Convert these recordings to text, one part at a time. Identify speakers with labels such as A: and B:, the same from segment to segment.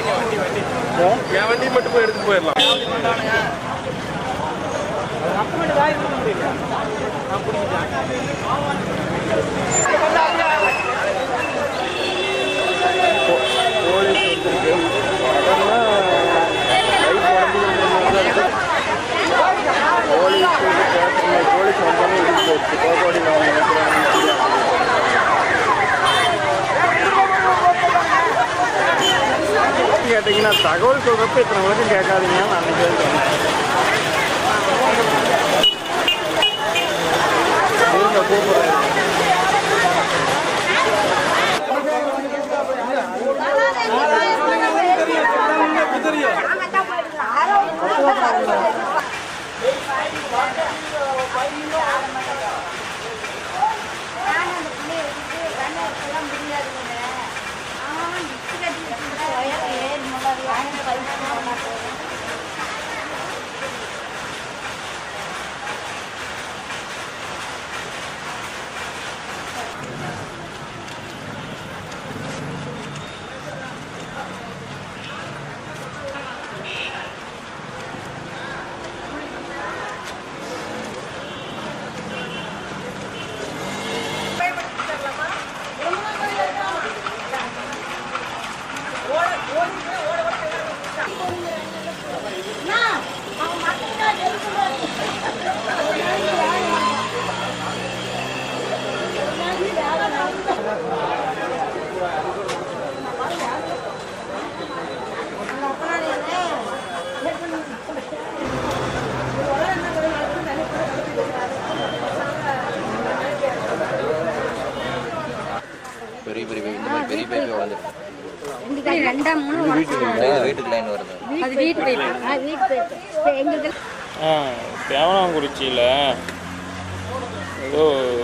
A: என் வண்டி மட்டும் போய் எடுத்து போயிடலாம்
B: கேட்டீங்கன்னா தகவல் சொல்றப்ப இத்தனை வரைக்கும் கேட்காதீங்க நான் அன்னைக்கு சொன்னேன் இருங்க, கூப்பிடுறேன்.
C: பெரிய பெரிய இந்த மாதிரி பெரிய பெரிய வந்து
D: ரெண்டா மூணு உடச்சிட்டாங்க.
C: வீட்டுக்கு லைன் வருது
D: அது வீட்டு பைப்பு ஆ, வீட்டு பைப்பு இப்ப எங்களுக்கு
B: ஆ தேவனாங்குறிச்சியில் ஏதோ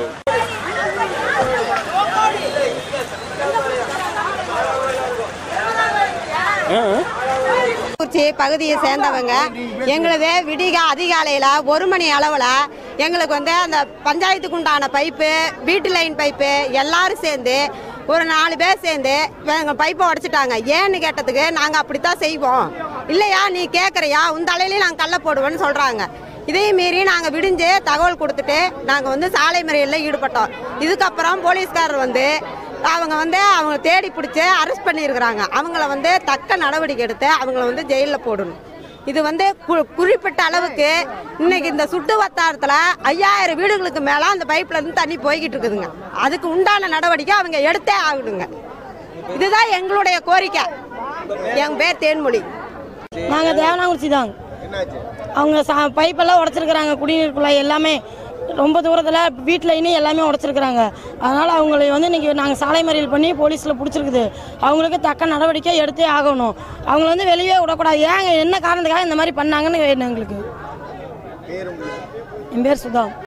B: ஆ
E: குறிச்சி பகுதியை சேர்ந்தவங்க எங்களது விடிக அதிகாலையில் ஒரு மணி அளவில் எங்களுக்கு வந்து அந்த பஞ்சாயத்துக்கு உண்டான பைப்பு வீட்டு லைன் பைப்பு எல்லாரும் சேர்ந்து ஒரு நாலு பேர் சேர்ந்து எங்கள் பைப்பை உடச்சிட்டாங்க ஏன்னு கேட்டதுக்கு நாங்கள் அப்படித்தான் செய்வோம் இல்லையா நீ கேட்குறியா உன் தலையிலையும் நாங்கள் கல்ல போடுவோன்னு சொல்கிறாங்க இதையும் மீறி நாங்கள் விடிஞ்சு தகவல் கொடுத்துட்டு நாங்கள் வந்து சாலை மறியலில் ஈடுபட்டோம் இதுக்கப்புறம் போலீஸ்காரர் வந்து அவங்க வந்து அவங்க தேடி பிடிச்சி அரெஸ்ட் பண்ணியிருக்கிறாங்க அவங்கள வந்து தக்க நடவடிக்கை எடுத்து அவங்கள வந்து ஜெயிலில் போடணும் இது வந்து கு- குறிப்பிட்ட அளவுக்கு இன்னைக்கு இந்த சுட்டு வட்டாரத்தில் ஐயாயிரம் வீடுகளுக்கு மேலே அந்த பைப்ல இருந்து தண்ணி போய்கிட்டு இருக்குதுங்க அதுக்கு உண்டான நடவடிக்கை அவங்க எடுத்தே ஆகணுங்க இதுதான் எங்களுடைய கோரிக்கை என் பேர் தேன்மொழி
F: நாங்கள் தேவனாங்குறிச்சி தாங்க அவங்க சா பைப்பெல்லாம் உடச்சிருக்கிறாங்க குடிநீர் குழாய் எல்லாமே ரொம்ப தூரத்தில் வீட்டில் இன்னும் எல்லாமே உடச்சிருக்கிறாங்க அதனால் அவங்களை வந்து இன்றைக்கி நாங்கள் சாலை மறியல் பண்ணி போலீஸில் பிடிச்சிருக்குது அவங்களுக்கு தக்க நடவடிக்கை எடுத்தே ஆகணும் அவங்கள வந்து வெளியே விடக்கூடாது ஏங்க என்ன காரணத்துக்காக இந்த மாதிரி பண்ணாங்கன்னு வேணும் எங்களுக்கு என் பேர் சுதா